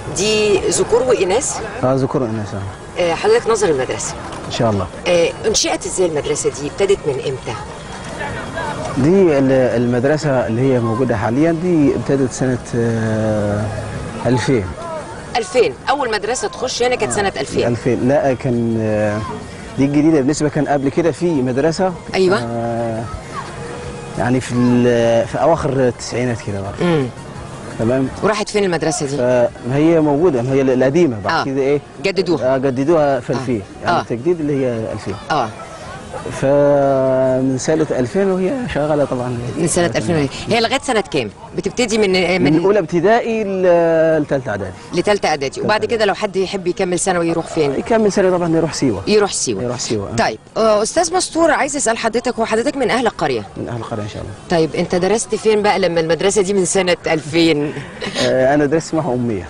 دي ذكور واناث اه ذكور واناث آه. آه، حضرتك ناظر المدرسه ان شاء الله آه، انشئت ازاي المدرسه دي ابتدت من امتى دي ال- المدرسه اللي هي موجوده حاليا دي ابتدت سنه آه 2000 2000 اول مدرسه تخش هنا كانت سنه 2000 2000 لا كان آه، دي الجديده بالنسبه كان قبل كده في مدرسه أيوة. آه يعني في ال- في اواخر التسعينات كده بقى امم تمام وراحت فين المدرسه دي فهي موجوده هي القديمه بعد آه. كده ايه جددوها آه جددوها في آه. 2000 يعني آه. التجديد اللي هي 2000 اه فمن سنه 2000 وهي شغاله طبعا من سنه 2000 هي لغايه سنه كام بتبتدي من من من اولى ابتدائي لثالثه اعدادي لثالثه اعدادي وبعد كده لو حد يحب يكمل ثانوي يروح فين يكمل سنه طبعا يروح سيوه يروح سيوه يروح سيوه آه. طيب آه، استاذ مستور عايز اسال حضرتك هو حضرتك من اهل القريه من اهل القريه ان شاء الله طيب انت درست فين بقى لما المدرسه دي من سنه 2000 آه انا درست محو اميه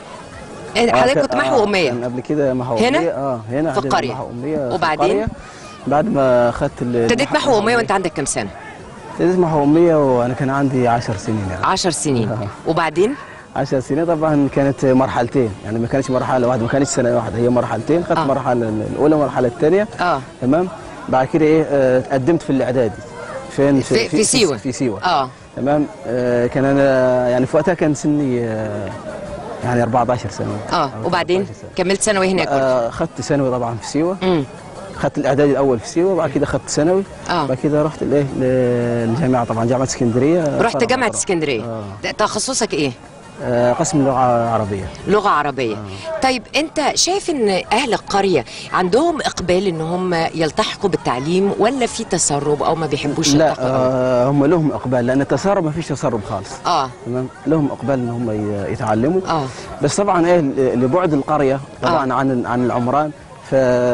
حضرتك آه، كنت آه، محو اميه كان قبل كده محو هنا؟ اميه اه هنا في عندنا القرية. محو اميه في وبعدين؟ القرية. بعد ما اخذت ال- ابتديت محو اميه وانت عندك كام سنه ابتديت محو اميه وانا كان عندي 10 سنين يعني 10 سنين آه. وبعدين 10 سنين طبعا كانت مرحلتين يعني ما كانتش مرحله واحده ما كانتش سنه واحده هي مرحلتين خدت آه. مرحله الاولى والمرحله الثانيه اه تمام بعد كده ايه آه، قدمت في الاعدادي فين في- في سيوة. في سيوه اه تمام آه كان انا يعني في وقتها كان سني آه يعني 14 سنه اه أو وبعدين 13 سنة. كملت ثانوي هناك برضه. آه خدت ثانوي طبعا في سيوه امم خدت الاعدادي الاول في سيوه وبعد كده خدت ثانوي آه. بعد كده رحت الايه للجامعه طبعا جامعه اسكندريه رحت فرع جامعه فرع. اسكندريه آه. ده تخصصك ايه آه قسم لغه عربيه لغه عربيه طيب انت شايف ان اهل القريه عندهم اقبال ان هم يلتحقوا بالتعليم ولا في تسرب او ما بيحبوش لا يلتحقوا آه هم لهم اقبال لان التسرب ما فيش تسرب خالص اه تمام لهم اقبال ان هم ي- يتعلموا اه بس طبعا ايه ل- لبعد القريه طبعا آه. عن عن العمران ف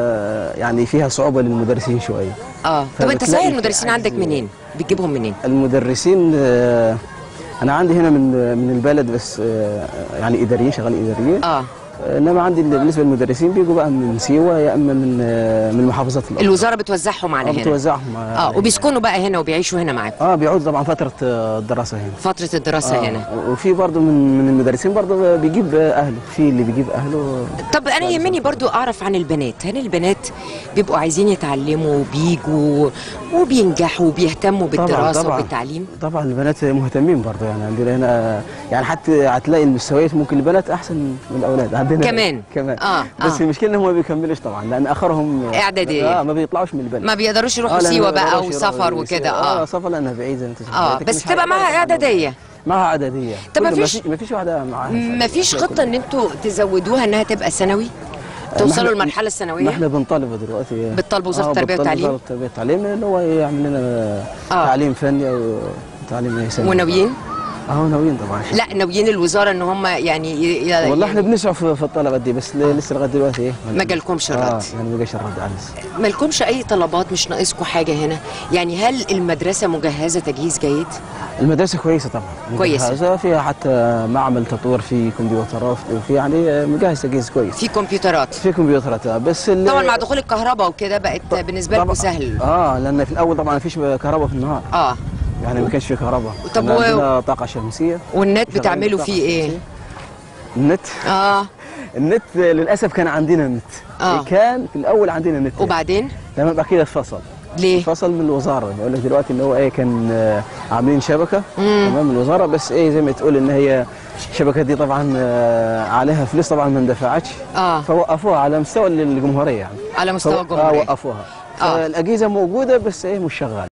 يعني فيها صعوبه للمدرسين شويه اه طب انت فبتلاقي صحيح في المدرسين عجز- عندك منين بتجيبهم منين المدرسين آه، انا عندي هنا من من البلد بس آه، يعني اداريين شغال اداريين اه انما عندي بالنسبه للمدرسين بيجوا بقى من سيوه يا اما من آه، من المحافظات الاخرى الوزاره بتوزعهم على آه، هنا بتوزعهم اه وبيسكنوا بقى هنا وبيعيشوا هنا معاكم اه بيعود طبعا فتره آه، الدراسه هنا فتره الدراسه آه، هنا وفي برضه من من المدرسين برضه بيجيب اهله في اللي بيجيب اهله طب انا يهمني برضو اعرف عن البنات هل البنات بيبقوا عايزين يتعلموا وبيجوا وبينجحوا وبيهتموا بالدراسه طبعاً. وبالتعليم طبعا البنات مهتمين برضه يعني عندنا هنا يعني حتى هتلاقي المستويات ممكن البنات احسن من الاولاد عندنا كمان. كمان آه، بس آه. المشكله انهم ما بيكملوش طبعا لان اخرهم إعدادية. اه ما بيطلعوش من البلد ما بيقدروش يروحوا آه، لأن سيوه ما بقى بيقدروش وسفر يروحوا وكده اه اه سفر لانها بعيد زي ما انت اه لكن بس مش تبقى معاها هيقدروا اعداديه معها اعداديه طب ما كل- فيش- ما فيش واحده معاها ما فيش خطه ان انتوا تزودوها انها تبقى ثانوي ما توصلوا إحنا- للمرحله ما الثانويه احنا بنطالب دلوقتي بتطالبوا وزارة التربية بنطالب والتعليم؟ وزاره التربيه والتعليم ان هو يعمل لنا آه. تعليم فني او تعليم ثانوي وناويين اه ناويين طبعا لا ناويين الوزاره ان هم يعني ي- ي- والله احنا بنسعى في في الطلبات دي بس ل- لسه لغايه دلوقتي ايه ما جالكمش اه الرد يعني ما جاش الرد على لسه ما لكمش اي طلبات مش ناقصكم حاجه هنا يعني هل المدرسه مجهزه تجهيز جيد المدرسه كويسه طبعا كويسة. مجهزة، فيها حتى معمل تطوير في كمبيوترات وفي يعني مجهز تجهيز كويس في كمبيوترات في كمبيوترات آه، بس ال- طبعا مع دخول الكهرباء وكده بقت بالنسبه لكم طبعاً. سهل اه لان في الاول طبعا ما فيش كهرباء في النهار اه يعني ما كانش في كهرباء طب كان و- عندنا طاقه شمسيه والنت شغالين بتعملوا بالطاقة فيه ايه الشمسية. النت اه النت للاسف كان عندنا نت آه. كان في الاول عندنا نت وبعدين تمام بعد كده اتفصل ليه فصل من الوزاره بقول لك دلوقتي ان هو ايه كان آه، عاملين شبكه تمام من الوزاره بس ايه زي ما تقول ان هي الشبكه دي طبعا آه، عليها فلوس طبعا ما اندفعتش اه فوقفوها على مستوى الجمهوريه يعني على مستوى فو- الجمهوريه اه وقفوها آه. فالاجهزه موجوده بس ايه مش شغاله